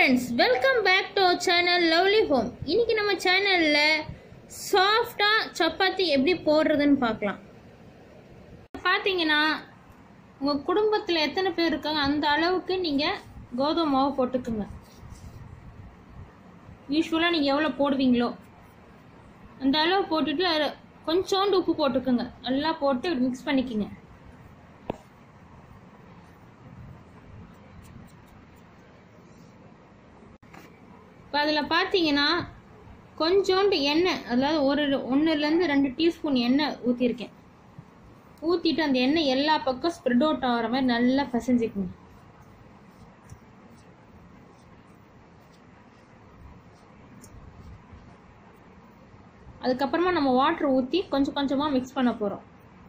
friends welcome back to our channel lovely home இன்னைக்கு நம்ம சேனலில் சாஃப்டாக சப்பாத்தி எப்படி போடுறதுன்னு பார்க்கலாம் பார்த்தீங்கன்னா உங்கள் குடும்பத்தில் எத்தனை பேர் இருக்காங்க அந்த அளவுக்கு நீங்கள் கோதுமை மாவு போட்டுக்குங்க யூஸ்வலாக நீங்கள் எவ்வளோ போடுவீங்களோ அந்த அளவு போட்டுட்டு அதில் கொஞ்சோண்டு உப்பு போட்டுக்குங்க நல்லா போட்டு மிக்ஸ் பண்ணிக்கோங்க இப்போ அதில் பார்த்தீங்கன்னா கொஞ்சோண்டு எண்ணெய் அதாவது ஒரு ஒன்றுலேருந்து ரெண்டு டீஸ்பூன் எண்ணெய் ஊற்றிருக்கேன் ஊற்றிட்டு அந்த எண்ணெய் எல்லா பக்கம் ஸ்ப்ரெட் அவுட் ஆகிற மாதிரி நல்லா பிசைஞ்சிக்குங்க அதுக்கப்புறமா நம்ம வாட்டர் ஊற்றி கொஞ்சம் கொஞ்சமாக மிக்ஸ் பண்ண போகிறோம்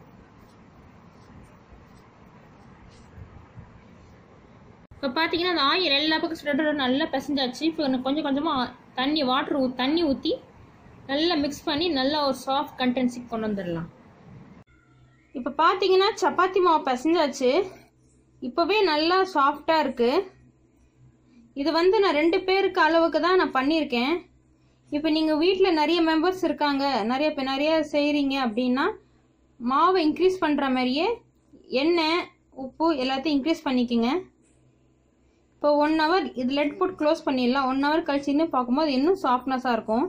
இப்போ பார்த்தீங்கன்னா அந்த ஆயில் எல்லா பக்கம் ஸ்ப்ரெட் நல்லா பிசைஞ்சாச்சு இப்போ இன்னும் கொஞ்சம் கொஞ்சமாக தண்ணி வாட்டர் ஊ தண்ணி ஊற்றி நல்லா மிக்ஸ் பண்ணி நல்லா ஒரு சாஃப்ட் கண்டென்சிக்கு கொண்டு வந்துடலாம் இப்போ பார்த்தீங்கன்னா சப்பாத்தி மாவு பிசைஞ்சாச்சு இப்போவே நல்லா சாஃப்டாக இருக்குது இது வந்து நான் ரெண்டு பேருக்கு அளவுக்கு தான் நான் பண்ணியிருக்கேன் இப்போ நீங்கள் வீட்டில் நிறைய மெம்பர்ஸ் இருக்காங்க நிறைய பேர் நிறைய செய்கிறீங்க அப்படின்னா மாவை இன்க்ரீஸ் பண்ணுற மாதிரியே எண்ணெய் உப்பு எல்லாத்தையும் இன்க்ரீஸ் பண்ணிக்கோங்க இப்போ ஒன் ஹவர் இது லெட் போட்டு க்ளோஸ் பண்ணிடலாம் ஒன் ஹவர் கழிச்சு இன்னும் பார்க்கும்போது இன்னும் சாஃப்ட்னஸாக இருக்கும்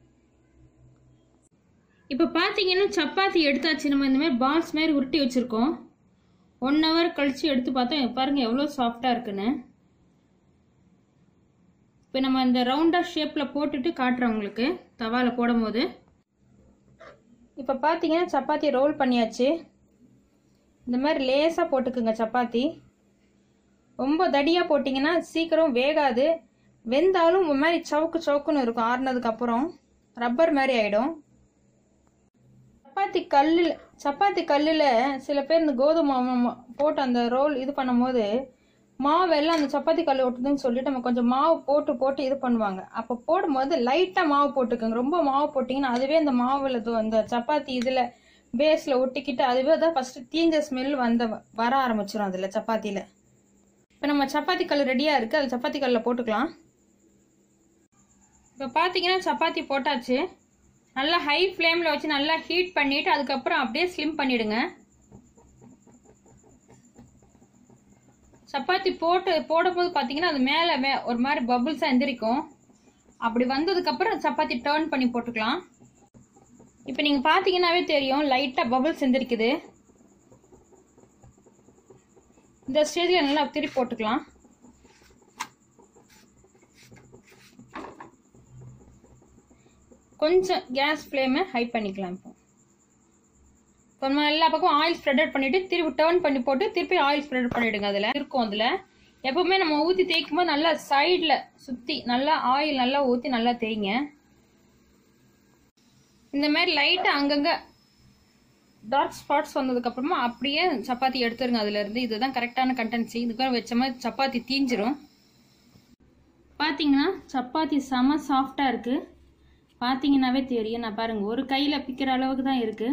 இப்போ பார்த்தீங்கன்னா சப்பாத்தி எடுத்தாச்சு நம்ம இந்த மாதிரி பால்ஸ் மாதிரி உருட்டி வச்சுருக்கோம் ஒன் ஹவர் கழித்து எடுத்து பார்த்தா பாருங்கள் எவ்வளோ சாஃப்டாக இருக்குன்னு இப்போ நம்ம இந்த ரவுண்டாக ஷேப்பில் போட்டுட்டு காட்டுறோம் உங்களுக்கு தவாவில் போடும்போது இப்போ பார்த்தீங்கன்னா சப்பாத்தி ரோல் பண்ணியாச்சு இந்த மாதிரி லேசாக போட்டுக்குங்க சப்பாத்தி ரொம்ப தடியாக போட்டிங்கன்னா சீக்கிரம் வேகாது வெந்தாலும் ஒரு மாதிரி சவுக்கு சவுக்குன்னு இருக்கும் ஆறுனதுக்கப்புறம் ரப்பர் மாதிரி ஆகிடும் சப்பாத்தி கல்லில் சப்பாத்தி கல்லில் சில பேர் இந்த கோதுமை மாவு போட்டு அந்த ரோல் இது பண்ணும்போது மாவு எல்லாம் அந்த சப்பாத்தி கல் ஒட்டுதுன்னு சொல்லிட்டு நம்ம கொஞ்சம் மாவு போட்டு போட்டு இது பண்ணுவாங்க அப்போ போடும்போது லைட்டாக மாவு போட்டுக்கோங்க ரொம்ப மாவு போட்டிங்கன்னா அதுவே அந்த மாவில் அந்த சப்பாத்தி இதில் பேஸில் ஒட்டிக்கிட்டு அதுவே தான் ஃபஸ்ட்டு தீஞ்ச ஸ்மெல் வந்த வர ஆரம்பிச்சிடும் அதில் சப்பாத்தியில் இப்போ நம்ம சப்பாத்தி கல் ரெடியாக இருக்குது அது சப்பாத்தி கல்லில் போட்டுக்கலாம் இப்போ பார்த்தீங்கன்னா சப்பாத்தி போட்டாச்சு நல்லா ஹை ஃப்ளேமில் வச்சு நல்லா ஹீட் பண்ணிவிட்டு அதுக்கப்புறம் அப்படியே ஸ்லிம் பண்ணிவிடுங்க சப்பாத்தி போட்டு போடும்போது பார்த்தீங்கன்னா அது மேலே மே ஒரு மாதிரி பபுள்ஸாக எந்திரிக்கும் அப்படி வந்ததுக்கப்புறம் சப்பாத்தி டேர்ன் பண்ணி போட்டுக்கலாம் இப்போ நீங்கள் பார்த்தீங்கன்னாவே தெரியும் லைட்டாக பபுள்ஸ் எந்திரிக்குது இந்த ஸ்டேஜில் நல்லா திருப்பி போட்டுக்கலாம் கொஞ்சம் கேஸ் ஃப்ளேமை ஹை பண்ணிக்கலாம் இப்போ இப்போ நம்ம எல்லா பக்கம் ஆயில் ஸ்ப்ரெட் பண்ணிவிட்டு திருப்பி டேர்ன் பண்ணி போட்டு திருப்பி ஆயில் ஸ்ப்ரெட் பண்ணிவிடுங்க அதில் இருக்கும் அதில் எப்போவுமே நம்ம ஊற்றி தேய்க்கும் போது நல்லா சைடில் சுற்றி நல்லா ஆயில் நல்லா ஊற்றி நல்லா தேய்ங்க இந்த மாதிரி லைட்டாக அங்கங்கே டார்க் ஸ்பாட்ஸ் வந்ததுக்கப்புறமா அப்படியே சப்பாத்தி எடுத்துருங்க அதுலேருந்து இதுதான் கரெக்டான கண்டென்சி இதுக்காக வச்ச மாதிரி சப்பாத்தி தீஞ்சிரும் பார்த்தீங்கன்னா சப்பாத்தி செம சாஃப்டாக இருக்குது பார்த்தீங்கன்னாவே தெரியும் நான் பாருங்கள் ஒரு கையில் பிக்கிற அளவுக்கு தான் இருக்குது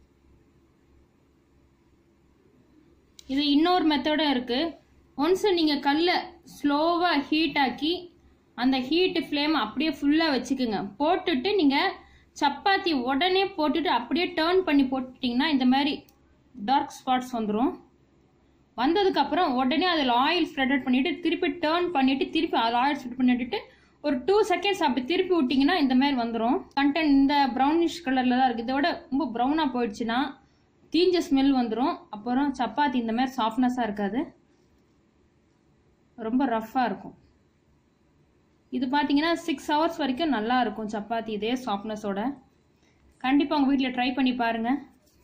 இது இன்னொரு மெத்தடும் இருக்குது ஒன்ஸ் நீங்கள் கல்லை ஸ்லோவாக ஹீட் ஆக்கி அந்த ஹீட்டு ஃப்ளேம் அப்படியே ஃபுல்லாக வச்சுக்கோங்க போட்டுட்டு நீங்கள் சப்பாத்தி உடனே போட்டுட்டு அப்படியே டேர்ன் பண்ணி போட்டுட்டிங்கன்னா இந்த மாதிரி டார்க் ஸ்பாட்ஸ் வந்துடும் வந்ததுக்கப்புறம் உடனே அதில் ஆயில் ஸ்ப்ரெட் பண்ணிவிட்டு திருப்பி டேர்ன் பண்ணிவிட்டு திருப்பி அதில் ஆயில் ஸ்ப்ரெட் பண்ணிவிட்டு ஒரு டூ செகண்ட்ஸ் அப்படி திருப்பி விட்டிங்கன்னா இந்த மாதிரி வந்துடும் கண்டென்ட் இந்த ப்ரௌனிஷ் கலரில் தான் இருக்குது இதோட ரொம்ப ப்ரௌனாக போயிடுச்சுன்னா தீஞ்ச ஸ்மெல் வந்துடும் அப்புறம் சப்பாத்தி இந்த மாதிரி சாஃப்ட்னஸாக இருக்காது ரொம்ப ரஃப்பாக இருக்கும் இது பார்த்தீங்கன்னா சிக்ஸ் ஹவர்ஸ் வரைக்கும் நல்லா இருக்கும் சப்பாத்தி இதே சாஃப்ட்னஸோட கண்டிப்பாக உங்கள் வீட்டில் ட்ரை பண்ணி பாருங்கள்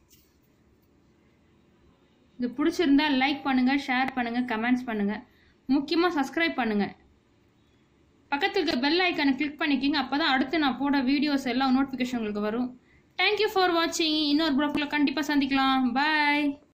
இது பிடிச்சிருந்தா லைக் பண்ணுங்கள் ஷேர் பண்ணுங்கள் கமெண்ட்ஸ் பண்ணுங்கள் முக்கியமாக சப்ஸ்கிரைப் பண்ணுங்கள் பக்கத்தில் இருக்க பெல் ஐக்கானை கிளிக் பண்ணிக்கிங்க அப்போ தான் அடுத்து நான் போட வீடியோஸ் எல்லாம் நோட்டிஃபிகேஷன் உங்களுக்கு வரும் தேங்க்யூ ஃபார் வாட்சிங் இன்னொரு ப்ளாக்கில் கண்டிப்பாக சந்திக்கலாம் பாய்